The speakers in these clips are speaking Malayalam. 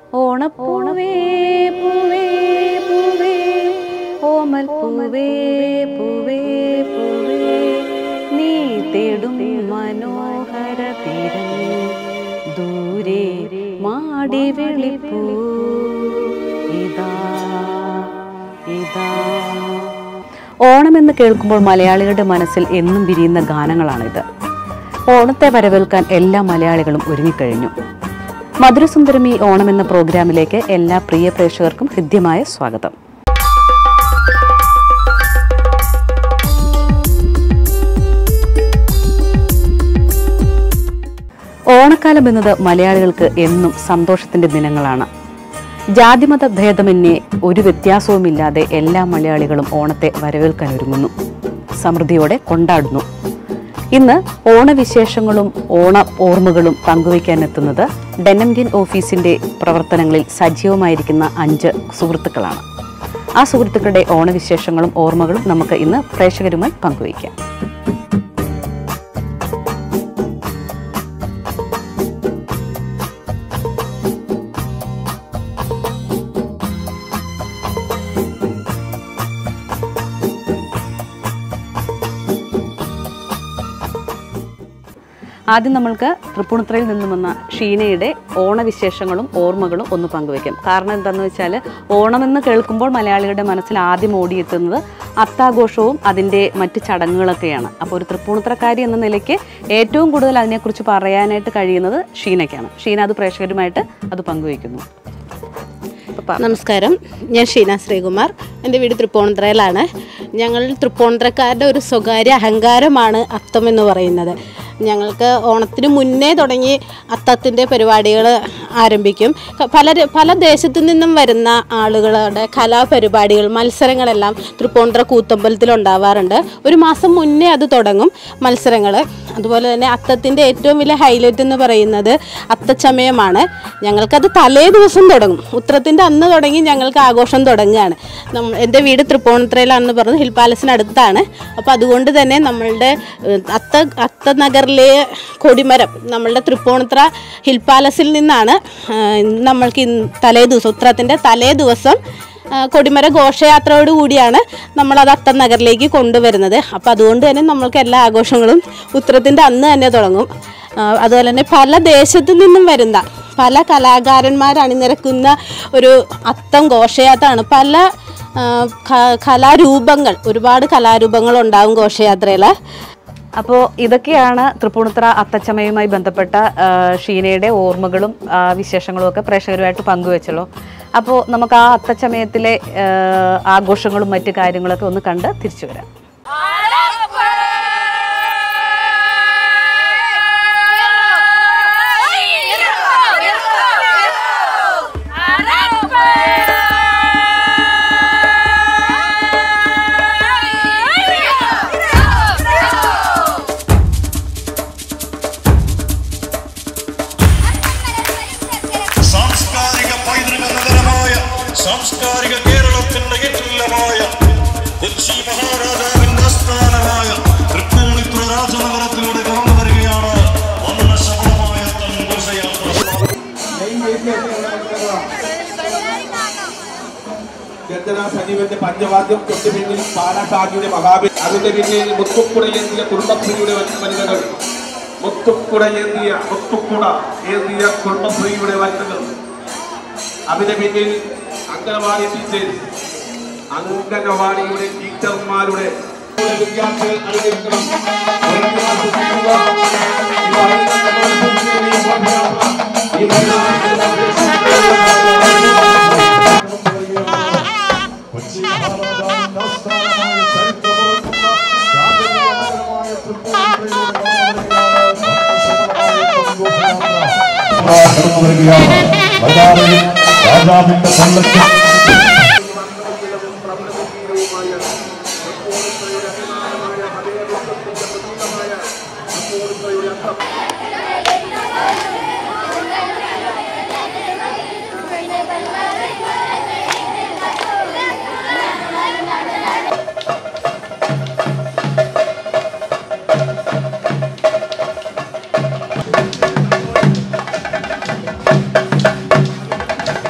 ഓണപ്പൂവേ പൂവേ പൂവേ ഓമൽ പൂവേ പൂവേ പൂവേ നീ തേടും മനോഹര തീരം ദൂരെ മാടി വിളിപ്പൂ ഇതാ ഇതാ ഓണമെന്ന് കേൾക്കുമ്പോൾ മലയാളികളുടെ മനസ്സിൽ എന്നും വിരിയുന്ന ഗാനങ്ങളാണിത് ഓണത്തെ വരവേൽക്കാൻ എല്ലാ മലയാളികളും ഒരുങ്ങിക്കഴിഞ്ഞു മധുരസുന്ദരമി ഓണം എന്ന പ്രോഗ്രാമിലേക്ക് എല്ലാ പ്രിയ പ്രേക്ഷകർക്കും ഹൃദ്യമായ സ്വാഗതം ഓണക്കാലം എന്നത് മലയാളികൾക്ക് എന്നും സന്തോഷത്തിന്റെ ദിനങ്ങളാണ് ജാതിമത ഭേദമന്യേ ഒരു വ്യത്യാസവുമില്ലാതെ എല്ലാ മലയാളികളും ഓണത്തെ വരവേൽക്കാൻ ഒരുങ്ങുന്നു സമൃദ്ധിയോടെ കൊണ്ടാടുന്നു ഇന്ന് ഓണവിശേഷങ്ങളും ഓണ ഓർമ്മകളും പങ്കുവയ്ക്കാൻ എത്തുന്നത് ഡെനംഡിയൻ ഓഫീസിന്റെ പ്രവർത്തനങ്ങളിൽ സജീവമായിരിക്കുന്ന അഞ്ച് സുഹൃത്തുക്കളാണ് ആ സുഹൃത്തുക്കളുടെ ഓണവിശേഷങ്ങളും ഓർമ്മകളും നമുക്ക് ഇന്ന് പ്രേക്ഷകരുമായി പങ്കുവയ്ക്കാം ആദ്യം നമ്മൾക്ക് തൃപ്പൂണിത്തുറയിൽ നിന്നും വന്ന ഷീനയുടെ ഓണവിശേഷങ്ങളും ഓർമ്മകളും ഒന്ന് പങ്കുവയ്ക്കാം കാരണം എന്താണെന്ന് വെച്ചാൽ ഓണമെന്ന് കേൾക്കുമ്പോൾ മലയാളികളുടെ മനസ്സിൽ ആദ്യം ഓടിയെത്തുന്നത് അത്താഘോഷവും അതിൻ്റെ മറ്റ് ചടങ്ങുകളൊക്കെയാണ് അപ്പോൾ ഒരു തൃപ്പൂണിത്തുറക്കാരി എന്ന നിലയ്ക്ക് ഏറ്റവും കൂടുതൽ അതിനെക്കുറിച്ച് പറയാനായിട്ട് കഴിയുന്നത് ഷീനയ്ക്കാണ് ഷീന അത് പ്രേക്ഷകരുമായിട്ട് അത് പങ്കുവയ്ക്കുന്നു അപ്പോൾ പറ. നമസ്കാരം ഞാൻ ഷീന ശ്രീകുമാർ എൻ്റെ വീട് തൃപ്പൂണിത്തുറയിലാണ് ഞങ്ങൾ തൃപ്പൂണിത്തുറക്കാരുടെ ഒരു സ്വകാര്യ അഹങ്കാരമാണ് അത്തം എന്ന് പറയുന്നത് ഞങ്ങൾക്ക് ഓണത്തിന് മുന്നേ തുടങ്ങി അത്തത്തിൻ്റെ പരിപാടികൾ ആരംഭിക്കും ക- പല ര- പല ദേശത്തു നിന്നും വരുന്ന ആളുകളുടെ കലാപരിപാടികൾ മത്സരങ്ങളെല്ലാം തൃപ്പൂണിത്തുറ കൂത്തമ്പലത്തിൽ ഉണ്ടാവാറുണ്ട് ഒരു മാസം മുന്നേ അത് തുടങ്ങും മത്സരങ്ങൾ അതുപോലെ തന്നെ അത്തത്തിൻ്റെ ഏറ്റവും വലിയ ഹൈലൈറ്റ് എന്ന് പറയുന്നത് അത്തച്ചമയമാണ് ഞങ്ങൾക്കത് തലേ ദിവസം തുടങ്ങും ഉത്രത്തിൻ്റെ അന്ന് തുടങ്ങി ഞങ്ങൾക്ക് ആഘോഷം തുടങ്ങുകയാണ് നമ്മ എൻ്റെ വീട് തൃപ്പൂണിത്തുറയിലാണെന്ന് പറഞ്ഞു ഹിൽ പാലസിനടുത്താണ് അപ്പോൾ അതുകൊണ്ട് തന്നെ നമ്മളുടെ ഏഹ്, അത്ത അത്ത നഗറിലെ കൊടിമരം നമ്മളുടെ തൃപ്പൂണിത്തുറ ഹിൽ പാലസിൽ നിന്നാണ് ഏഹ്, നമ്മൾക്ക് ഇന്ന് തലേ ദിവസം ഉത്രത്തിൻ്റെ തലേ ദിവസം ആ, കൊടിമര ഘോഷയാത്രയോട് കൂടിയാണ് നമ്മളത് അത്തം നഗറിലേക്ക് കൊണ്ടുവരുന്നത് അപ്പോൾ അതുകൊണ്ട് തന്നെ നമ്മൾക്ക് എല്ലാ ആഘോഷങ്ങളും ഉത്തരത്തിൻ്റെ അന്ന് തന്നെ തുടങ്ങും ആ, അതുപോലെ തന്നെ പല ദേശത്തു നിന്നും വരുന്ന പല കലാകാരന്മാർ അണിനിരക്കുന്ന ഒരു അത്തം ഘോഷയാത്രയാണ് പല ആ, ക- കലാരൂപങ്ങൾ ഒരുപാട് കലാരൂപങ്ങൾ ഉണ്ടാവും ഘോഷയാത്രയിൽ അപ്പോൾ ഇതൊക്കെയാണ് തൃപ്പൂണിത്തുറ അത്തച്ചമയുമായി ബന്ധപ്പെട്ട ആ, ഷീനയുടെ ഓർമ്മകളും ആ, വിശേഷങ്ങളും ഒക്കെ പ്രേക്ഷകരുമായിട്ട് പങ്കുവെച്ചല്ലോ അപ്പോൾ നമുക്ക് ആ അത്തച്ചമയത്തിലെ ആ, ആഘോഷങ്ങളും മറ്റു കാര്യങ്ങളൊക്കെ ഒന്ന് കണ്ട് തിരിച്ചു വരാം സാംസ്കാരിക പൈതൃക നഗരമായ സാംസ്കാരിക കേരളത്തിന്റെ കെട്ടില്ലമായ കൊച്ചി മഹാരാജാവിന്റെ ആസ്ഥാനമായ തൃപ്പൂണിത്തുറ രാജനഗരത്തിലൂടെ കടന്നു വരികയാണ് വർണ്ണശബളമായ തൻഘോഷയാത്ര ഗന്ധന സജീവന്റെ പഞ്ചവാദ്യം തൊട്ട് പിന്നിൽ പാലക്കാടിയുടെ മഹാബലി അതിന്റെ പിന്നിൽ മുത്തുക്കുടയേന്തിയ കുടുംബശ്രീയുടെ വൻ- വനിതകൾ മുത്തുക്കുടയേന്തിയ മുത്തുക്കുട ഏന്തിയ കുടുംബശ്രീയുടെ വനിതകൾ അതിന്റെ പിന്നിൽ അംഗനവാടി ടീച്ചേഴ്സ് അംഗനവാടിയുടെ ടീച്ചർമാരുടെ വിദ്യാർത്ഥികൾ അണിനിരക്കണം. ഒരു ക്ലാസ് ചെയ്യുക. ഇത് അണിനിരക്കുന്ന ഈ ഘോഷയാത്ര. ഈ കൊച്ചി മഹാരാജാവിന്റെ ആസ്ഥാനമായ ചരിത്രമുറങ്ങുന്ന രാജകീയ നഗരമായ തൃപ്പൂണിത്തുറയിലൂടെ കടന്നു വരികയാണ് വൈകാരിയിൽ രാജാവിന്റെ പല്ലക്ക് ും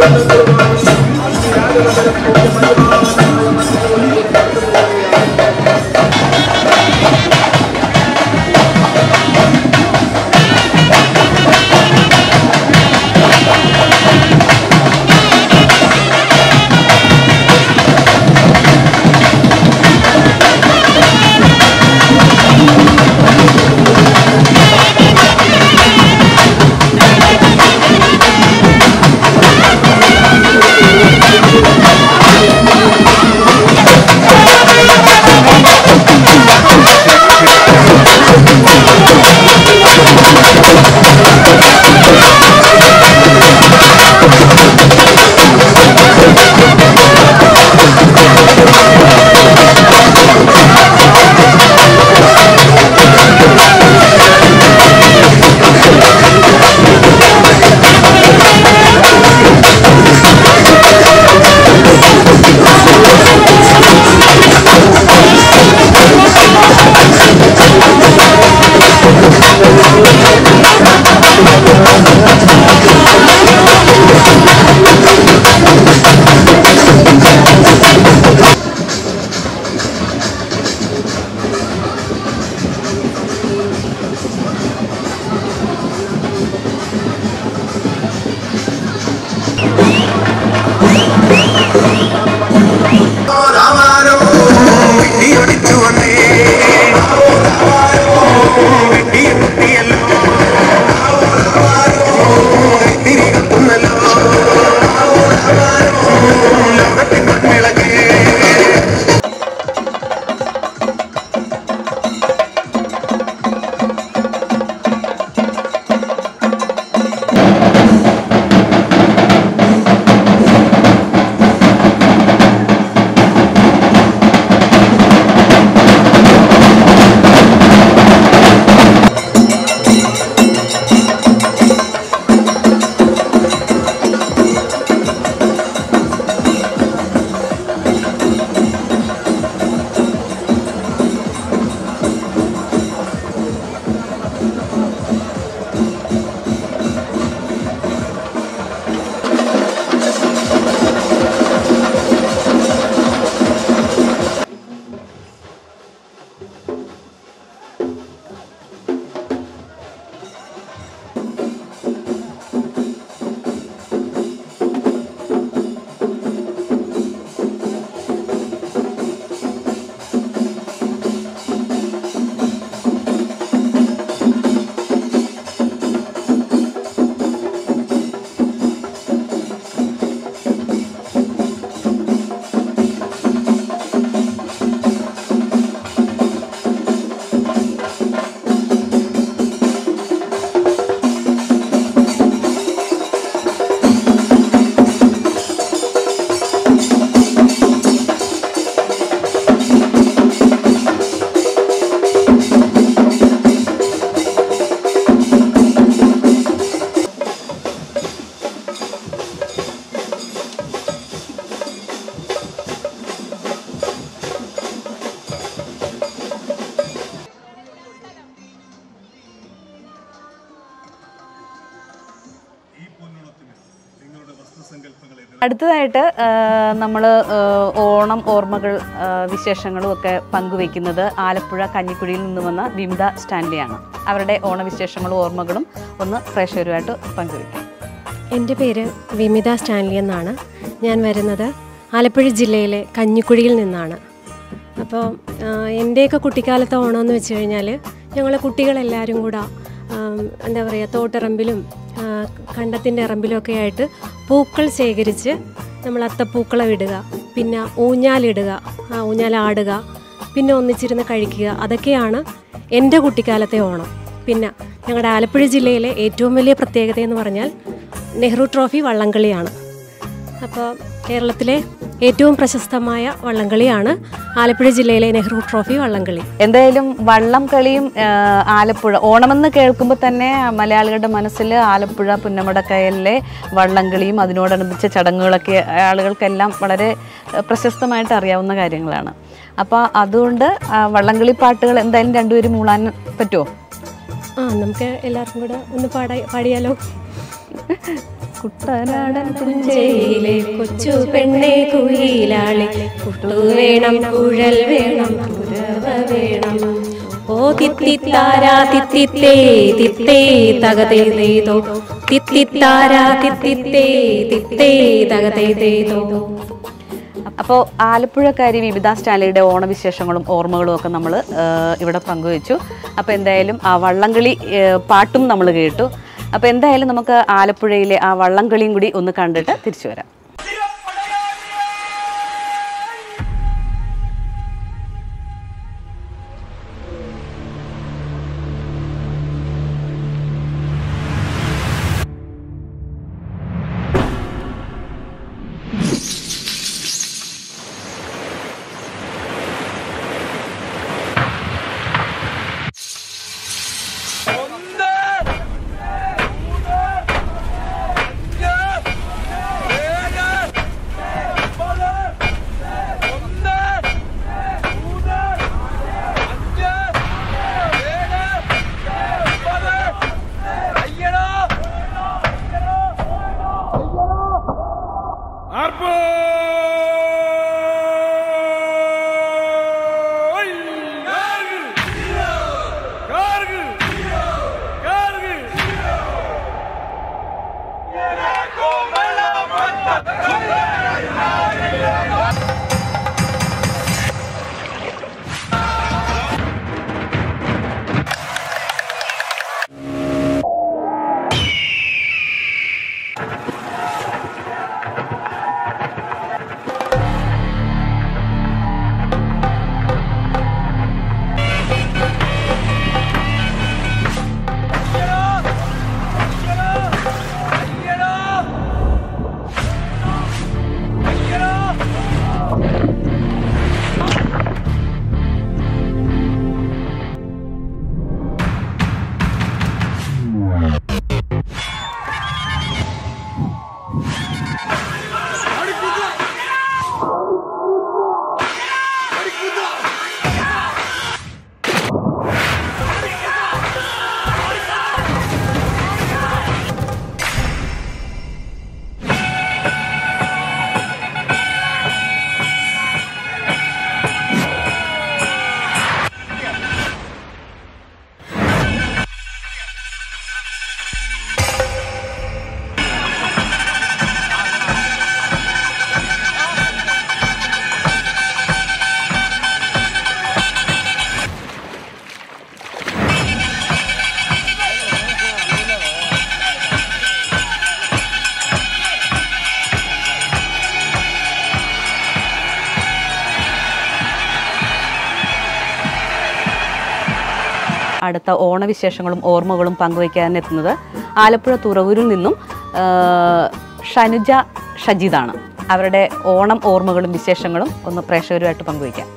അടുത്തതായിട്ട് നമ്മൾ ഓണം ഓർമ്മകൾ ആ, വിശേഷങ്ങളും ഒക്കെ പങ്കുവെക്കുന്നത് ആലപ്പുഴ കഞ്ഞിക്കുഴിയിൽ നിന്ന് വന്ന വിമിത സ്റ്റാൻലിയാണ് അവരുടെ ഓണവിശേഷങ്ങളും ഓർമ്മകളും ഒന്ന് പ്രേക്ഷകരുമായിട്ട് പങ്കുവെക്കാം എൻ്റെ പേര് വിമിത സ്റ്റാൻലി എന്നാണ് ഞാൻ വരുന്നത് ആലപ്പുഴ ജില്ലയിലെ കഞ്ഞിക്കുഴിയിൽ നിന്നാണ് അപ്പോൾ എൻ്റെയൊക്കെ കുട്ടിക്കാലത്തെ ഓണമെന്ന് വെച്ച് കഴിഞ്ഞാൽ ഞങ്ങൾ കുട്ടികളെല്ലാവരും കൂടെ ആം, എന്താ പറയുക തോട്ടിറമ്പിലും ആ, കണ്ടത്തിൻ്റെ ഇറമ്പിലൊക്കെ ആയിട്ട് പൂക്കൾ ശേഖരിച്ച് നമ്മൾ അത്തപ്പൂക്കളം ഇടുക പിന്നെ ഊഞ്ഞാലിടുക ആ ഊഞ്ഞാലാടുക പിന്നെ ഒന്നിച്ചിരുന്ന് കഴിക്കുക അതൊക്കെയാണ് എൻ്റെ കുട്ടിക്കാലത്തെ ഓണം പിന്നെ ഞങ്ങളുടെ ആലപ്പുഴ ജില്ലയിലെ ഏറ്റവും വലിയ പ്രത്യേകത എന്ന് പറഞ്ഞാൽ നെഹ്റു ട്രോഫി വള്ളംകളിയാണ് അപ്പോൾ കേരളത്തിലെ ഏറ്റവും പ്രശസ്തമായ വള്ളംകളിയാണ് ആലപ്പുഴ ജില്ലയിലെ നെഹ്റു ട്രോഫി വള്ളംകളി എന്തായാലും വള്ളം കളിയും ആ, ആലപ്പുഴ ഓണമെന്ന് കേൾക്കുമ്പോൾ തന്നെ മലയാളികളുടെ മനസ്സിൽ ആലപ്പുഴ പുന്നമടക്കയലിലെ വള്ളംകളിയും അതിനോടനുബന്ധിച്ച ചടങ്ങുകളൊക്കെ ആളുകൾക്കെല്ലാം വളരെ ആ, പ്രശസ്തമായിട്ട് അറിയാവുന്ന കാര്യങ്ങളാണ് അപ്പോൾ അതുകൊണ്ട് ആ, വള്ളംകളി പാട്ടുകൾ എന്തായാലും രണ്ടുപേരും മൂളാൻ പറ്റുമോ ആ നമുക്ക് എല്ലാവർക്കും കൂടെ ഒന്ന് പാടാ പാടിയാലോ കുട്ടനാടൻ പുഞ്ചയിലെ കൊച്ചു പെണ്ണെ കുയിലാളി കുട്ടു വേണം കുഴൽ വേണം കുരവ വേണം ഓ തിത്തിത്താരാ തിത്തിത്തേ തിത്തേ തകതേതോ തിത്തിത്താരാ തിത്തിത്തേ തിത്തേ തകതേതോ അപ്പോൾ ആലപ്പുഴക്കാരി വിവിധ സ്റ്റാലിയുടെ ഓണവിശേഷങ്ങളും ഓർമ്മകളും ഒക്കെ നമ്മൾ ഇവിടെ പങ്കുവെച്ചു അപ്പോൾ എന്തായാലും ആ വള്ളംകളി ഏഹ്, പാട്ടും നമ്മൾ കേട്ടു അപ്പോൾ എന്തായാലും നമുക്ക് ആലപ്പുഴയിലെ ആ വള്ളംകളിയും കൂടി ഒന്ന് കണ്ടിട്ട് തിരിച്ചു വരാം അടുത്ത ഓണവിശേഷങ്ങളും ഓർമ്മകളും പങ്കുവയ്ക്കാൻ എത്തുന്നത് ആലപ്പുഴ തുറവൂരിൽ നിന്നും ആ, ഷനുജ ഷജീദാണ് അവരുടെ ഓണം ഓർമ്മകളും വിശേഷങ്ങളും ഒന്ന് പ്രേക്ഷകരുമായിട്ട് പങ്കുവയ്ക്കാം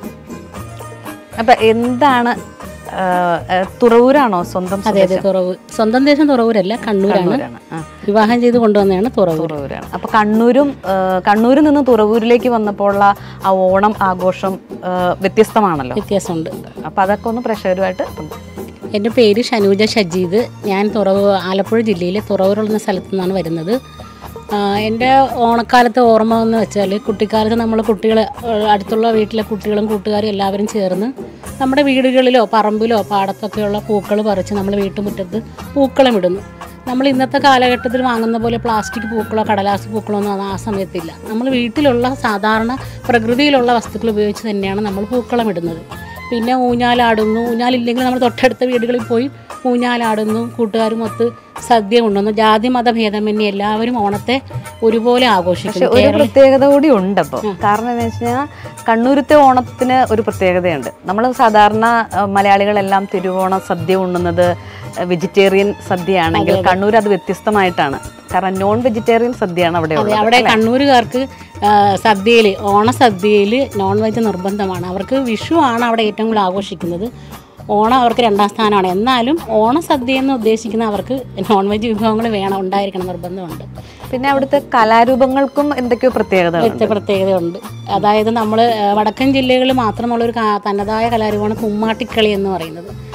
അപ്പം എന്താണ് ആ, ആ, തുറവൂരാണോ സ്വന്തം അതെ അതെ തുറവ് സ്വന്തം ദേശം തുറവൂരല്ല കണ്ണൂരാണ് തുറവൂരാണ് ആ വിവാഹം ചെയ്ത് കൊണ്ടുവന്നതാണ് തുറവൂർ തുറവൂരാണ് അപ്പൊ കണ്ണൂരും ആ, കണ്ണൂരിൽ നിന്ന് തുറവൂരിലേക്ക് വന്നപ്പോഴുള്ള ആ ഓണം ആഘോഷം ആ, വ്യത്യസ്തമാണല്ലോ വ്യത്യാസമുണ്ട് അപ്പൊ അതൊക്കെ ഒന്ന് പ്രേക്ഷകരുമായിട്ട് പങ്കു- എൻ്റെ പേര് ഷനൂജ ഷജീദ് ഞാൻ തുറവ് ആലപ്പുഴ ജില്ലയിലെ തുറവൂർ എന്ന സ്ഥലത്തു നിന്നാണ് വരുന്നത് ആ, എൻ്റെ ഓണക്കാലത്തെ ഓർമ്മ എന്ന് വെച്ചാൽ കുട്ടിക്കാലത്ത് നമ്മൾ കുട്ടികൾ അടുത്തുള്ള വീട്ടിലെ കുട്ടികളും കൂട്ടുകാരും എല്ലാവരും ചേർന്ന് നമ്മുടെ വീടുകളിലോ പറമ്പിലോ പാടത്തൊക്കെയുള്ള പൂക്കൾ പറിച്ച് നമ്മൾ വീട്ടുമുറ്റത്ത് പൂക്കളം ഇടുന്നു നമ്മൾ ഇന്നത്തെ കാലഘട്ടത്തിൽ വാങ്ങുന്ന പോലെ പ്ലാസ്റ്റിക് പൂക്കളോ കടലാസ് പൂക്കളോ ഒന്നും ആ സമയത്തില്ല നമ്മൾ വീട്ടിലുള്ള സാധാരണ പ്രകൃതിയിലുള്ള വസ്തുക്കൾ ഉപയോഗിച്ച് തന്നെയാണ് നമ്മൾ പൂക്കളം ഇടുന്നത് പിന്നെ ഊഞ്ഞാലാടുന്നു ഊഞ്ഞാലില്ലെങ്കിൽ നമ്മൾ തൊട്ടടുത്ത വീടുകളിൽ പോയി ഊഞ്ഞാലാടുന്നു കൂട്ടുകാരുമൊത്ത് സദ്യ കൊണ്ടുവന്നു ജാതി മത ഭേദമന്യേ എല്ലാവരും ഓണത്തെ ഒരുപോലെ പക്ഷെ ആഘോഷിക്കുന്നു ഒരു കേരള പ്രത്യേകത കൂടി ഉണ്ട് അപ്പോൾ കാരണം എന്താ വെച്ച് കഴിഞ്ഞാൽ കണ്ണൂരത്തെ ഓണത്തിന് ഒരു പ്രത്യേകതയുണ്ട് നമ്മൾ സാധാരണ ആ, മലയാളികളെല്ലാം തിരുവോണ സദ്യ ഉണ്ണുന്നത് വെജിറ്റേറിയൻ സദ്യയാണെങ്കിൽ കണ്ണൂർ അത് വ്യത്യസ്തമായിട്ടാണ് കാരണം നോൺ വെജിറ്റേറിയൻ സദ്യയാണ് അവിടെ അതെ ഉള്ളത് അവിടെ കണ്ണൂരുകാർക്ക് സദ്യയിൽ ഓണസദ്യയിൽ നോൺ വെജ് നിർബന്ധമാണ് അവർക്ക് വിഷു ആണ് അവിടെ ഏറ്റവും കൂടുതൽ ആഘോഷിക്കുന്നത് ഓണം അവർക്ക് രണ്ടാം സ്ഥാനമാണ് എന്നാലും ഓണസദ്യ എന്ന് ഉദ്ദേശിക്കുന്ന അവർക്ക് നോൺ വെജ് വിഭവങ്ങൾ വേണം ഉണ്ടായിരിക്കണം നിർബന്ധമുണ്ട് പിന്നെ അവിടുത്തെ കലാരൂപങ്ങൾക്കും എന്തൊക്കെയോ പ്രത്യേകതകളുണ്ട് വ്യക്തി പ്രത്യേകതയുണ്ട് അതായത് നമ്മൾ വടക്കൻ ജില്ലകളിൽ മാത്രമുള്ള ഒരു കാ- തനതായ കലാരൂപമാണ് കുമ്മാട്ടിക്കളി എന്ന് പറയുന്നത്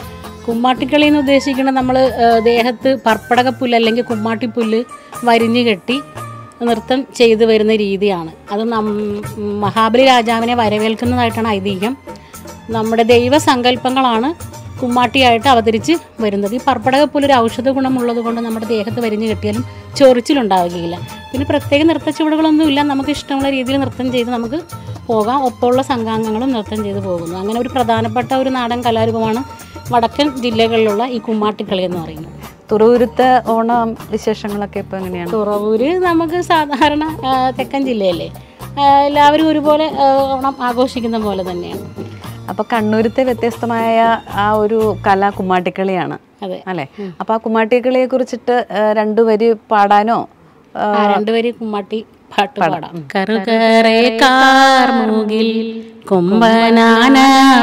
കുമ്മാട്ടിക്കളി എന്ന് ഉദ്ദേശിക്കുന്നത് നമ്മൾ ദേഹത്ത് പർപ്പടകപ്പുല്ല് അല്ലെങ്കിൽ കുമ്മാട്ടിപ്പുല്ല് വരിഞ്ഞു കെട്ടി നൃത്തം ചെയ്തു വരുന്ന രീതിയാണ് അത് നം മഹാബലി രാജാവിനെ വരവേൽക്കുന്നതായിട്ടാണ് ഐതിഹ്യം നമ്മുടെ ദൈവസങ്കല്പങ്ങളാണ് കുമ്മാട്ടിയായിട്ട് അവതരിച്ച് വരുന്നത് ഈ പർപ്പടകപ്പുല്ല് ഒരു ഔഷധ ഗുണമുള്ളത് കൊണ്ട് നമ്മുടെ ദേഹത്ത് വരിഞ്ഞു കെട്ടിയാലും ചൊറിച്ചിലുണ്ടാവുകയില്ല പിന്നെ പ്രത്യേക നൃത്ത ചുവടുകളൊന്നുമില്ല നമുക്ക് ഇഷ്ടമുള്ള രീതിയിൽ നൃത്തം ചെയ്ത് നമുക്ക് പോകാം ഒപ്പമുള്ള സംഘാംഗങ്ങളും നൃത്തം ചെയ്ത് പോകുന്നു അങ്ങനെ ഒരു പ്രധാനപ്പെട്ട ഒരു നാടൻ കലാരൂപമാണ് വടക്കൻ ജില്ലകളിലുള്ള ഈ കുമ്മാട്ടിക്കളി എന്ന് പറയുന്നത് തുറവൂരത്തെ ഓണം വിശേഷങ്ങളൊക്കെ ഇപ്പോൾ എങ്ങനെയാണ് തുറവൂര് നമുക്ക് സാധാരണ ആ, തെക്കൻ ജില്ലയല്ലേ ആ, എല്ലാവരും ഒരുപോലെ ആ, ഓണം ആഘോഷിക്കുന്ന പോലെ തന്നെയാണ് അപ്പോൾ കണ്ണൂരത്തെ വ്യത്യസ്തമായ ആ ഒരു കല കുമ്മാട്ടിക്കളിയാണ് അതെ അല്ലേ അപ്പോൾ ആ കുമ്മാട്ടിക്കളിയെ കുറിച്ചിട്ട് ആ, രണ്ടു വരി പാടാനോ ആ, ആ രണ്ടുപേര് കുമ്മാട്ടി പാട്ട് പാടാം കറുകറെ കാർമുകിൽ കൊമ്പനാന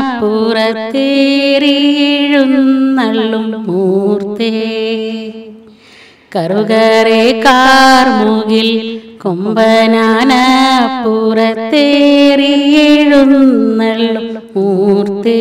പുറത്തേറിയെഴുന്നള്ളും മൂർത്തേ കറുകറെ കാർമുകിൽ കൊമ്പനാന പുറത്തേറിയെഴുന്നള്ളും മൂർത്തേ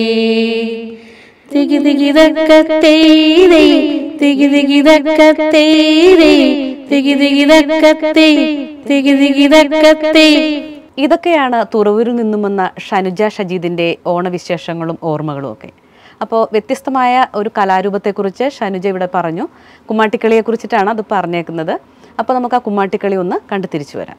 തികി തികിതക്കത്തേതേ തികി തികിതക്കത്തേതേ തികി തികിതക്കത്തേ തികി തികിതക്കത്തേ ഇതൊക്കെയാണ് തുറവൂരിൽ നിന്നും വന്ന ഷനുജ ഷജീദിൻ്റെ ഓണവിശേഷങ്ങളും ഓർമ്മകളും ഒക്കെ അപ്പോൾ വ്യത്യസ്തമായ ഒരു കലാരൂപത്തെക്കുറിച്ച് ഷനുജ ഇവിടെ പറഞ്ഞു കുമ്മാട്ടിക്കളിയെ കുറിച്ചിട്ടാണ് അത് പറഞ്ഞേക്കുന്നത് അപ്പോൾ നമുക്ക് ആ കുമ്മാട്ടിക്കളി ഒന്ന് കണ്ടു തിരിച്ചു വരാം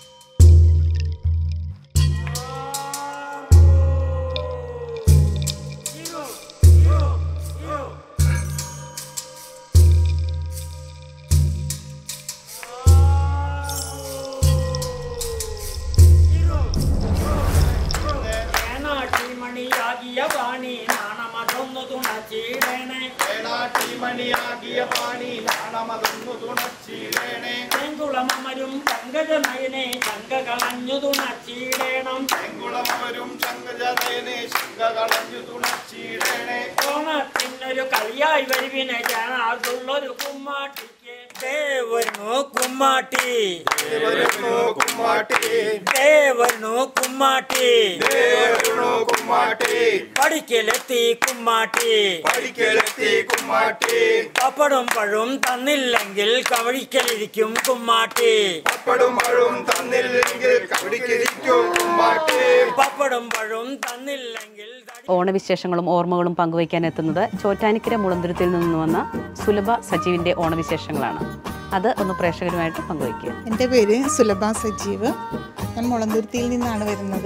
മണിയാകിയ പാണി നാണമതൊന്നു തുണച്ചിടണേ മണിയാകിയ പാണി നാണമതൊന്നു തുണച്ചിടണേ ചെങ്കുളമരും പങ്കജനയനെ ശങ്ക കളഞ്ഞു തുണച്ചിടണം ചെങ്കുളമരും ശങ്കജനയനെ ശങ്ക കളഞ്ഞു തുണച്ചിടണേ ഓണത്തിനൊരു കളിയായി വരുവിനെ ജനാതുള്ളൊരു കുമ്മാട്ടിക്ക് ദേവനു കുമ്മാട്ടി ദേവനു കുമ്മാട്ടി ദേവനു കുമ്മാട്ടി ദേവനു കുമ്മാട്ടി പഠിക്കലെത്തി കുമ്മാട്ടി പഠിക്കലെത്തി കുമ്മാട്ടി പപ്പടും പഴവും തന്നില്ലെങ്കിൽ കവഴിക്കലിരിക്കും കുമ്മാട്ടി പപ്പടും പഴവും തന്നില്ലെങ്കിൽ കവഴിക്കലിരിക്കും കുമ്മാട്ടി പപ്പടും പഴവും തന്നില്ലെങ്കിൽ ഓണവിശേഷങ്ങളും ഓർമ്മകളും പങ്കുവയ്ക്കാൻ എത്തുന്നത് ചോറ്റാനിക്കര മുളന്തുരുത്തിൽ നിന്ന് വന്ന സുലഭ സജീവിൻ്റെ ഓണവിശേഷങ്ങളാണ് അത് ഒന്ന് പ്രേക്ഷകരുമായിട്ട് പങ്കുവയ്ക്കുക എൻ്റെ പേര് സുലഭ സജീവ് ഞാൻ മുളന്തുരുത്തിയിൽ നിന്നാണ് വരുന്നത്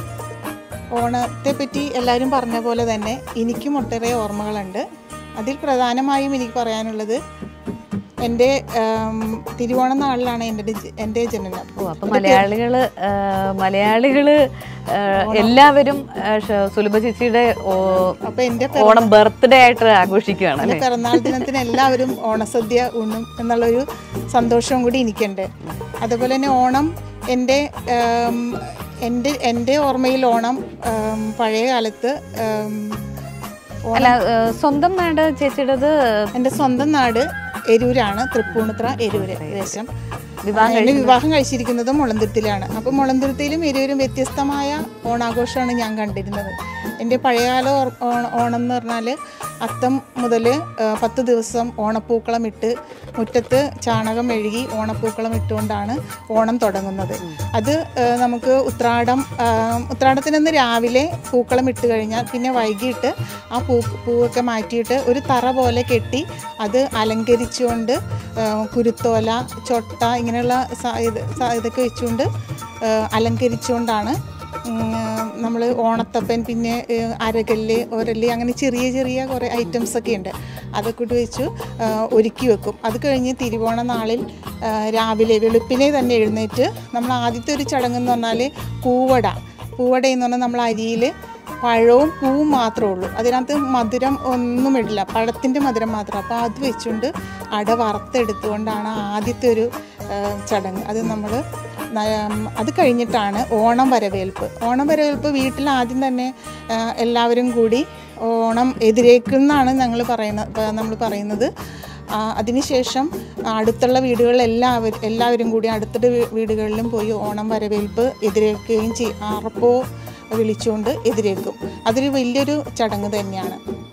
ഓണത്തെ പറ്റി എല്ലാവരും പറഞ്ഞ പോലെ തന്നെ എനിക്കും ഒട്ടേറെ ഓർമ്മകളുണ്ട് അതിൽ പ്രധാനമായും എനിക്ക് പറയാനുള്ളത് എൻ്റെ ആം, തിരുവോണ നാളിലാണ് എൻ്റെ ജ- എൻ്റെ ജനനം ഓ അപ്പൊ മലയാളികള് ആ, മലയാളികള് ആ, എല്ലാവരും ആ, ഷ- സുലഭ ചേച്ചിയുടെ ഓ- അപ്പൊ എൻ്റെ ഓണം ബർത്ത്ഡേ ആയിട്ട് ആഘോഷിക്കുകയാണ് എൻ്റെ അല്ലേ പിറന്നാൾ ദിനത്തിന് എല്ലാവരും ഓണസദ്യ ഉണ്ണും എന്നുള്ളൊരു സന്തോഷവും കൂടി എനിക്കുണ്ട് അതുപോലെ തന്നെ ഓണം എൻ്റെ ആം, എൻ്റെ എൻ്റെ ഓർമ്മയിൽ ഓണം ആം, പഴയ കാലത്ത് ആം, അല്ല ആ, സ്വന്തം നാട് ചേച്ചിയുടേത് എൻ്റെ സ്വന്തം നാട് എരൂരാണ് തൃപ്പൂണിത്ര എരൂര് ദേശം വിവാഹം എൻ്റെ വിവാഹം കഴിച്ചിരിക്കുന്നത് മുളന്തുരുത്തിലാണ് അപ്പോൾ മുളന്തുരുത്തിയിലും എരൂരും വ്യത്യസ്തമായ ഓണാഘോഷമാണ് ഞാൻ കണ്ടിരുന്നത് എൻ്റെ പഴയകാല ഓർ- ഓണ- ഓണം എന്ന് പറഞ്ഞാൽ അത്തം മുതൽ പത്ത് ദിവസം ഓണപ്പൂക്കളം ഇട്ട് മുറ്റത്ത് ചാണകം മെഴുകി ഓണപ്പൂക്കളം ഇട്ടുകൊണ്ടാണ് ഓണം തുടങ്ങുന്നത് അത് ആ, നമുക്ക് ഉത്രാടം ആ, ഉത്രാടത്തിനന്ന് രാവിലെ പൂക്കളം ഇട്ട് കഴിഞ്ഞാൽ പിന്നെ വൈകിട്ട് ആ പൂ പൂവൊക്കെ മാറ്റിയിട്ട് ഒരു തറ പോലെ കെട്ടി അത് അലങ്കരിച്ചുകൊണ്ട് ആ, കുരുത്തോല ചൊട്ട ഇങ്ങനെയുള്ള സ- ഇത് സ- ഇതൊക്കെ വെച്ചുകൊണ്ട് ആ, അലങ്കരിച്ചുകൊണ്ടാണ് നമ്മൾ ഓണത്തപ്പൻ പിന്നെ ഏ, അരകല്ല് ഒരല് അങ്ങനെ ചെറിയ ചെറിയ കുറേ ഐറ്റംസ് ഒക്കെ ഉണ്ട് അതൊക്കെ ഇട്ട് വെച്ചു ആ, ഒരുക്കി വെക്കും അത് കഴിഞ്ഞ് തിരുവോണ നാളിൽ ആ, രാവിലെ വെളുപ്പിനെ തന്നെ എഴുന്നേറ്റ് നമ്മൾ ആദ്യത്തെ ഒരു ചടങ്ങ് എന്ന് പറഞ്ഞാൽ പൂവട പൂവട എന്ന് പറഞ്ഞാൽ നമ്മൾ അരിയിൽ പഴവും പൂവും മാത്രമേ ഉള്ളൂ അതിനകത്ത് മധുരം ഒന്നും ഇടില്ല പഴത്തിൻ്റെ മധുരം മാത്രം അപ്പോൾ അത് വെച്ചുകൊണ്ട് അട വറുത്തെടുത്തുകൊണ്ടാണ് ആദ്യത്തെ ഒരു ആ, ചടങ്ങ് അത് നമ്മൾ അത് കഴിഞ്ഞിട്ടാണ് ഓണം വരവേൽപ്പ് ഓണം വരവേൽപ്പ് വീട്ടിൽ ആദ്യം തന്നെ ആ, എല്ലാവരും കൂടി ഓണം എതിരേക്കുന്നാണ് ഞങ്ങൾ പറയുന്നത് നമ്മൾ പറയുന്നത് ആ, അതിനുശേഷം അടുത്തുള്ള വീടുകളിൽ എല്ലാവരും എല്ലാവരും കൂടി അടുത്തുള്ള വീ- വീടുകളിലും പോയി ഓണം വരവേൽപ്പ് എതിരേൽക്കുകയും ചെയ്യും അറപ്പോ വിളിച്ചുകൊണ്ട് എതിരേൽക്കും അതൊരു വലിയൊരു ചടങ്ങ് തന്നെയാണ്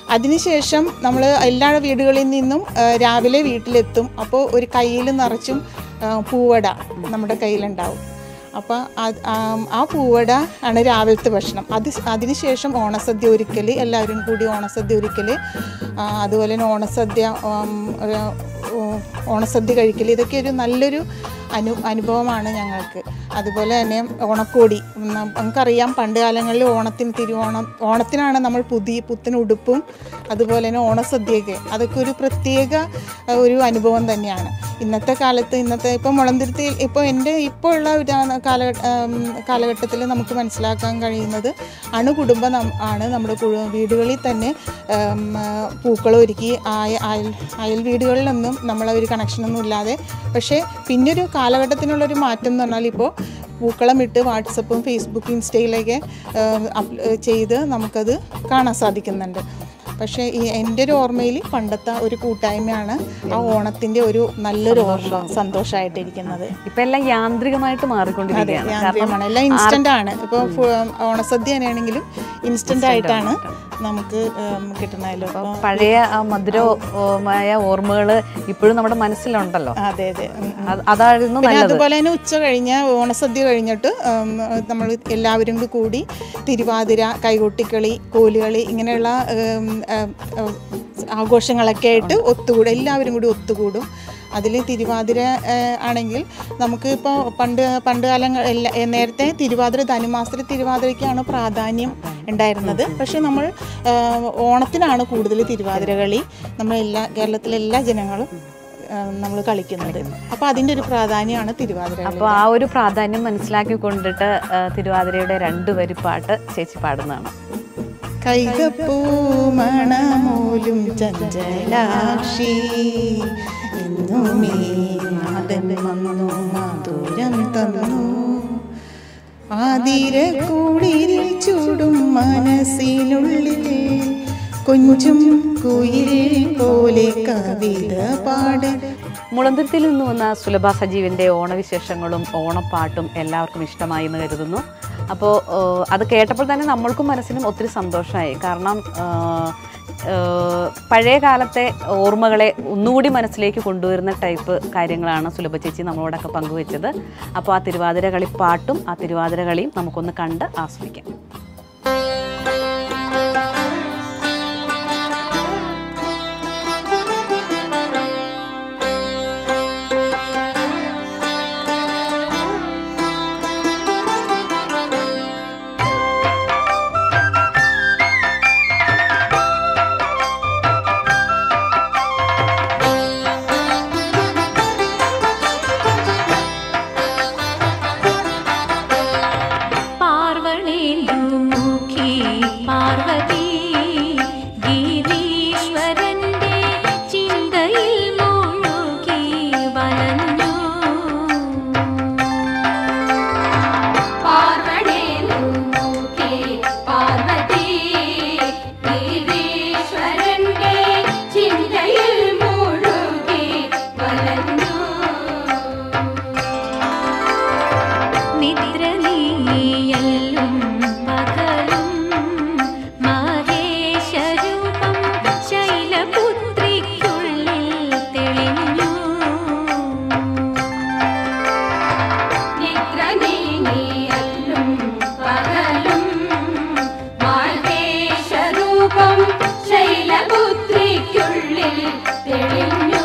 അതിനുശേഷം നമ്മൾ എല്ലാ വീടുകളിൽ നിന്നും ആ, രാവിലെ വീട്ടിലെത്തും അപ്പോൾ ഒരു കയ്യിൽ നിറച്ചും ആ, പൂവട നമ്മുടെ കയ്യിലുണ്ടാവും അപ്പോൾ അത് ആ- ആ പൂവട ആണ് രാവിലത്തെ ഭക്ഷണം അത് സ് അതിനുശേഷം ഓണസദ്യ ഒരുക്കൽ എല്ലാവരും കൂടി ഓണസദ്യ ഒരുക്കൽ അതുപോലെ തന്നെ ഓണസദ്യ ഉം, ഒരു, ഉം, ഓണസദ്യ കഴിക്കൽ ഇതൊക്കെ ഒരു നല്ലൊരു അനു അനുഭവമാണ് ഞങ്ങൾക്ക് അതുപോലെ തന്നെ ഓണക്കോടി ഉം, നം- നമുക്കറിയാം പണ്ട് കാലങ്ങളിൽ ഓണത്തിന് തിരുവോണം ഓണത്തിനാണ് നമ്മൾ പുതിയ പുത്തൻ ഉടുപ്പും അതുപോലെ തന്നെ ഓണസദ്യയൊക്കെ അതൊക്കെ ഒരു പ്രത്യേക ആ, ഒരു അനുഭവം തന്നെയാണ് ഇന്നത്തെ കാലത്ത് ഇന്നത്തെ ഇപ്പോൾ മുളന്തിരുത്തിയിൽ ഇപ്പോൾ എൻ്റെ ഇപ്പോൾ ഉള്ള ഒരു കാലഘട്ട കാലഘട്ടത്തിൽ നമുക്ക് മനസ്സിലാക്കാൻ കഴിയുന്നത് അണുകുടുംബം നം- ആണ് നമ്മുടെ കു- വീടുകളിൽ തന്നെ ഉം, ആ, പൂക്കളം ഒരുക്കി അയ- അയൽ അയൽ വീടുകളിലൊന്നും നമ്മളെ ഒരു കണക്ഷനൊന്നും ഇല്ലാതെ പക്ഷേ പിന്നൊരു കാലഘട്ടത്തിനുള്ളൊരു മാറ്റം എന്ന് പറഞ്ഞാൽ ഇപ്പോൾ പൂക്കളം ഇട്ട് വാട്സപ്പും ഫേസ്ബുക്കും ഇൻസ്റ്റയിലൊക്കെ ഏഹ്, അപ്ല- ചെയ്ത് നമുക്കത് കാണാൻ സാധിക്കുന്നുണ്ട് പക്ഷേ ഈ എൻ്റെ ഒരു ഓർമ്മയിൽ പണ്ടത്തെ ഒരു കൂട്ടായ്മയാണ് ആ ഓണത്തിൻ്റെ ഒരു നല്ലൊരു ഓർമ്മ സന്തോഷമായിട്ടിരിക്കുന്നത് ഇപ്പൊ എല്ലാം യാന്ത്രികമായിട്ട് അതെ മാറിക്കൊണ്ടിരിക്കുകയാണ് യാന്ത്രികമാണ് എല്ലാം ഇൻസ്റ്റന്റ് ആണ് ഇപ്പോൾ ഓണസദ്യ തന്നെയാണെങ്കിലും ഇൻസ്റ്റന്റ് ആയിട്ടാണ് നമുക്ക് ഉം, കിട്ടുന്നതല്ലോ അപ്പോൾ പഴയ ആ മധുരമായ ഓർമ്മകൾ ഇപ്പോഴും നമ്മുടെ മനസ്സിലുണ്ടല്ലോ അതെ അതെ ഉം, ഉം. അത് അതായിരുന്നു പിന്നെ നല്ലത് അതുപോലെ തന്നെ ഉച്ച കഴിഞ്ഞ് ഓണസദ്യ കഴിഞ്ഞിട്ട് ഉം, നമ്മൾ എല്ലാവരും കൂടി കൂടി തിരുവാതിര കൈകൊട്ടിക്കളി കോലുകളി ഇങ്ങനെയുള്ള ഉം, ഉം, ഉം, ആഘോഷങ്ങളൊക്കെ ആയിട്ട് ഒത്തുകൂടും എല്ലാവരും കൂടി ഒത്തുകൂടും അതിൽ തിരുവാതിര ഏഹ്, ആണെങ്കിൽ നമുക്ക് ഇപ്പോൾ പണ്ട് പണ്ട് കാലങ്ങൾ എല്ലാ ഏഹ്, നേരത്തെ തിരുവാതിര ധനുമാസത്തിൽ തിരുവാതിരയ്ക്കാണ് പ്രാധാന്യം ഉണ്ടായിരുന്നത് പക്ഷേ നമ്മൾ ഏഹ്, ഓണത്തിനാണ് കൂടുതൽ തിരുവാതിര കളി നമ്മൾ എല്ലാ കേരളത്തിലെ എല്ലാ ജനങ്ങളും നമ്മൾ കളിക്കുന്നത് അപ്പോൾ അതിൻ്റെ ഒരു പ്രാധാന്യമാണ് തിരുവാതിര കളി. അപ്പോൾ ആ ഒരു പ്രാധാന്യം മനസ്സിലാക്കി കൊണ്ടിട്ട് ആ, തിരുവാതിരയുടെ രണ്ട് വരി പാട്ട് ചേച്ചി പാടുന്നതാണ് കൈകപ്പൂമണമൂലും ചഞ്ചലാക്ഷി എന്നുമേ നാടൻ വന്നു മാധുരം തന്നു ആതിര കൂടിരിൽ ചൂടും മനസ്സിനുള്ളിൽ കൊഞ്ചും കുയിൽ പോലെ കവിത പാട് മുളന്തുരുത്തിയിൽ നിന്ന് വന്ന സുലഭ സജീവിൻ്റെ ഓണവിശേഷങ്ങളും ഓണപ്പാട്ടും എല്ലാവർക്കും ഇഷ്ടമായി എന്ന് കരുതുന്നു അപ്പോൾ അത് കേട്ടപ്പോൾ തന്നെ നമ്മൾക്കും മനസ്സിനും ഒത്തിരി സന്തോഷമായി കാരണം ആ, ആ, പഴയ കാലത്തെ ഓർമ്മകളെ ഒന്നുകൂടി മനസ്സിലേക്ക് കൊണ്ടുവരുന്ന ടൈപ്പ് കാര്യങ്ങളാണ് സുലഭ ചേച്ചി നമ്മളോടൊക്കെ പങ്കുവെച്ചത് അപ്പോൾ ആ തിരുവാതിര കളി പാട്ടും ആ തിരുവാതിര കളിയും നമുക്കൊന്ന് കണ്ട് ആസ്വദിക്കാം പാർവണേന്ദുമുഖി പാർവതി ഗിരീശ്വരന്റെ ചിന്തയിൽ മുഴുകി വലഞ്ഞു പാർവണേന്ദുമുഖി പാർവതി ഗിരീശ്വരന്റെ ചിന്തയിൽ മുഴുകി വലഞ്ഞു നിദ്ര നീയല്ലും പകലും മഹേശരൂപം ശൈലപുത്രിക്കുള്ളിൽ തെളിഞ്ഞു നിദ്ര നീയല്ലും പകലും മഹേശരൂപം ശൈലപുത്രിക്കുള്ളിൽ തെളിഞ്ഞു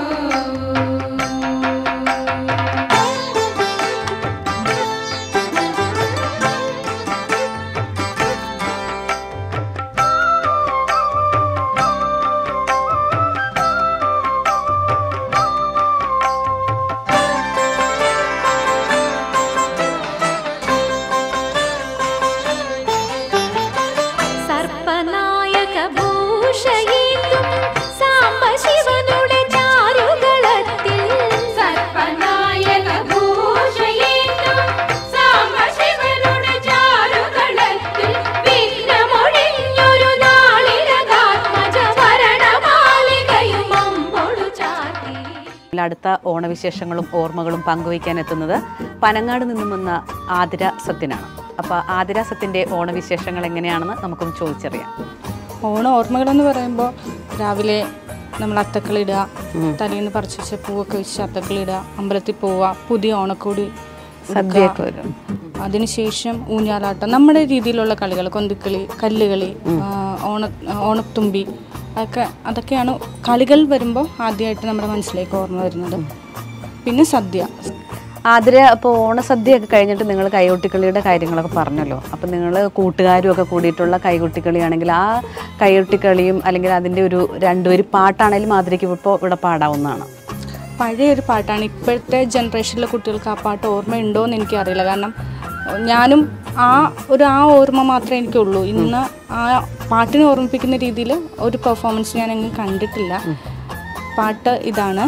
സർപ്പനായക ഭൂഷയിത്തും സാംബശിവനുടെ ചാരുകളത്തിൽ സർപ്പനായക ഭൂഷയിത്തും സാംബശിവനുടെ ചാരുകളത്തിൽ വിഘ്നമൊഴിഞ്ഞൊരു നാളിലകാത്മജ ഭരണമാലികയും അമ്പൊടു ചാത്തി അടുത്ത ഓണവിശേഷങ്ങളും ഓർമ്മകളും പങ്കുവയ്ക്കാൻ എത്തുന്നത് പനങ്ങാട് നിന്നും വന്ന ആതിര സത്യനാണ് അപ്പോൾ ആതിര സത്യൻ്റെ ഓണവിശേഷങ്ങൾ എങ്ങനെയാണെന്ന് നമുക്കൊന്ന് ചോദിച്ചറിയാം ഓണ ഓർമ്മകളെന്ന് പറയുമ്പോൾ രാവിലെ നമ്മൾ അത്തക്കളിടുക തലേന്ന് പറിച്ച് വെച്ച പൂവൊക്കെ വെച്ച് അത്തക്കളിടുക അമ്പലത്തിൽ പോവുക പുതിയ ഓണക്കോടി ഉടുക്കുക. സദ്യയൊക്കെ വരും അതിനുശേഷം ഊഞ്ഞാലാട്ടം നമ്മുടെ രീതിയിലുള്ള കളികൾ കൊന്തിക്കളി കല്ലുകളി ആ, ഓണ ഓണത്തുമ്പി അതൊക്കെ അതൊക്കെയാണ് കളികൾ വരുമ്പോൾ ആദ്യമായിട്ട് നമ്മുടെ മനസ്സിലേക്ക് ഓർമ്മ വരുന്നത് പിന്നെ സദ്യ ആതിര അപ്പോൾ ഓണസദ്യയൊക്കെ കഴിഞ്ഞിട്ട് നിങ്ങൾ കൈകൊട്ടിക്കളിയുടെ കാര്യങ്ങളൊക്കെ പറഞ്ഞല്ലോ അപ്പം നിങ്ങൾ കൂട്ടുകാരും ഒക്കെ കൂടിയിട്ടുള്ള കൈകൊട്ടിക്കളിയാണെങ്കിൽ ആ കൈകൊട്ടിക്കളിയും അല്ലെങ്കിൽ അതിൻ്റെ ഒരു രണ്ടുപേര് പാട്ടാണെങ്കിലും ആതിരയ്ക്ക് ഇപ്പോൾ ഇവിടെ പാടാവുന്നതാണ് പഴയ ഒരു പാട്ടാണ് ഇപ്പോഴത്തെ ജനറേഷനിലെ കുട്ടികൾക്ക് ആ പാട്ട് ഓർമ്മയുണ്ടോ എന്ന് എനിക്കറിയില്ല കാരണം അഹ് ഞാനും ആ ഒരു ആ ഓർമ്മ മാത്രമേ എനിക്കുള്ളൂ ഇന്ന് ആ പാട്ടിനെ ഓർമ്മിപ്പിക്കുന്ന രീതിയിൽ ഒരു പെർഫോമൻസ് ഞാൻ അങ്ങ് കണ്ടിട്ടില്ല പാട്ട് ഇതാണ്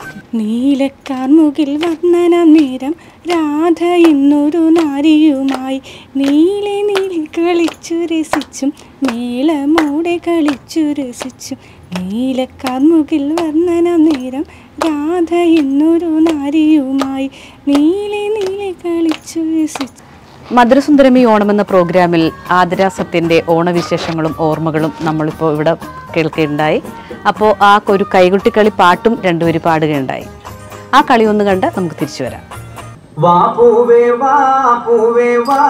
നീലക്കാർമുകിൽ വർണ്ണന നേരം രാധ എന്നൊരു നാരിയുമായി നീലെ നീലി കളിച്ചു രസിച്ചും മേളമോടെ കളിച്ചു രസിച്ചും നീലക്കാർമുകിൽ വർണ്ണന നേരം രാധ എന്നൊരു നാരിയുമായി നീലെ നീലെ കളിച്ചു രസിച്ചു മധുരസുന്ദരമി ഓണം എന്ന പ്രോഗ്രാമിൽ ആതിര സത്യൻ്റെ ഓണവിശേഷങ്ങളും ഓർമ്മകളും നമ്മളിപ്പോൾ ഇവിടെ കേൾക്കുകയുണ്ടായി അപ്പോൾ ആ ഒരു കൈകൊട്ടിക്കളി പാട്ടും രണ്ടുപേര് പാടുകയുണ്ടായി ആ കളി ഒന്ന് കണ്ട് നമുക്ക് തിരിച്ചു വരാം വാ പൂവേ വാ പൂവേ വാ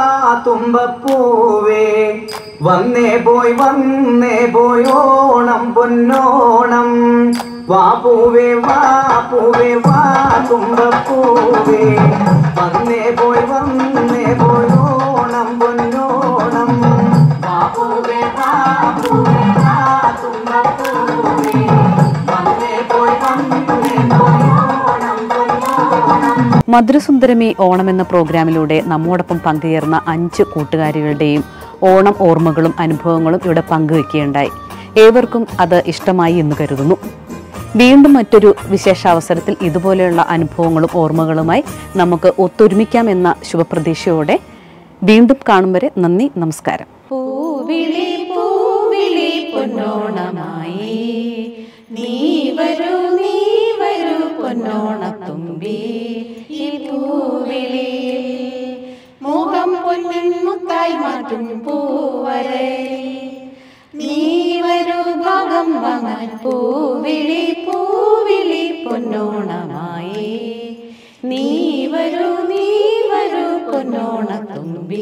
തുമ്പപ്പൂവേ വന്നേ പോയി വന്നേ പോയി ഓണം പൊന്നോണം വാ പൂവേ വാ പൂവേ വാ തുമ്പപ്പൂവേ വന്നേ പോയി വന്നേ പോയി ഓണം പൊന്നോണം വാ പൂവേ വാ പൂവേ വാ തുമ്പപ്പൂവേ വന്നേ പോയി വന്നേ പോയി ഓണം പൊന്നോണം മധുരസുന്ദരമി ഓണം എന്ന പ്രോഗ്രാമിലൂടെ നമ്മോടൊപ്പം പങ്കുചേർന്ന അഞ്ച് കൂട്ടുകാരികളുടെയും ഓണം ഓർമ്മകളും അനുഭവങ്ങളും ഇവിടെ പങ്കുവെക്കുകയുണ്ടായി ഏവർക്കും അത് ഇഷ്ടമായി എന്ന് കരുതുന്നു വീണ്ടും മറ്റൊരു വിശേഷാവസരത്തിൽ ഇതുപോലെയുള്ള അനുഭവങ്ങളും ഓർമ്മകളുമായി നമുക്ക് ഒത്തൊരുമിക്കാം എന്ന ശുഭപ്രതീക്ഷയോടെ വീണ്ടും കാണും വരെ നന്ദി നമസ്കാരം പൂവിളി പൂവിളി പൊന്നോണമായി നീ വരൂ നീ വരൂ പൊന്നോണത്തുമ്പി ഈ പൂവിളി മോഹം പൊന്നിൻ മുത്തായി മാറ്റും പൂവരെ നീ വരൂ ഭാഗം വാങ്ങാൻ പൂവിളി പൂവിളി പൊന്നോണമായി നീ വരൂ നീ വരൂ പൊന്നോണത്തുമ്പി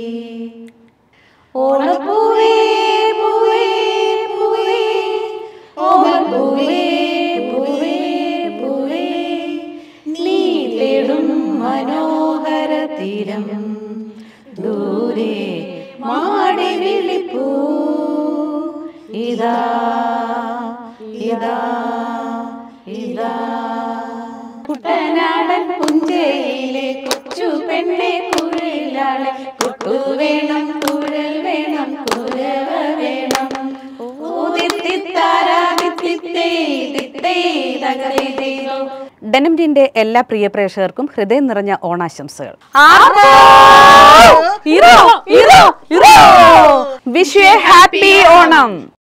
ഓണപ്പൂവേ പൂവേ പൂവേ ഓണപ്പൂവേ പൂവേ പൂവേ നീ തേടും മനോഹര തീരം ദൂരെ മാടി വിളിപ്പൂ ഇതാ ഇതാ ഇതാ കുട്ടനാടൻ പുഞ്ചയിലെ കൊച്ചു പെണ്ണെ കുഴലാളെ കുട്ടു വേണം കുഴൽ വേണം കുരവ വേണം ഡെനിംഡിന്റെ എല്ലാ പ്രിയ പ്രേക്ഷകർക്കും ഹൃദയം നിറഞ്ഞ ഓണാശംസകൾ വിഷ് ഹാപ്പി ഓണം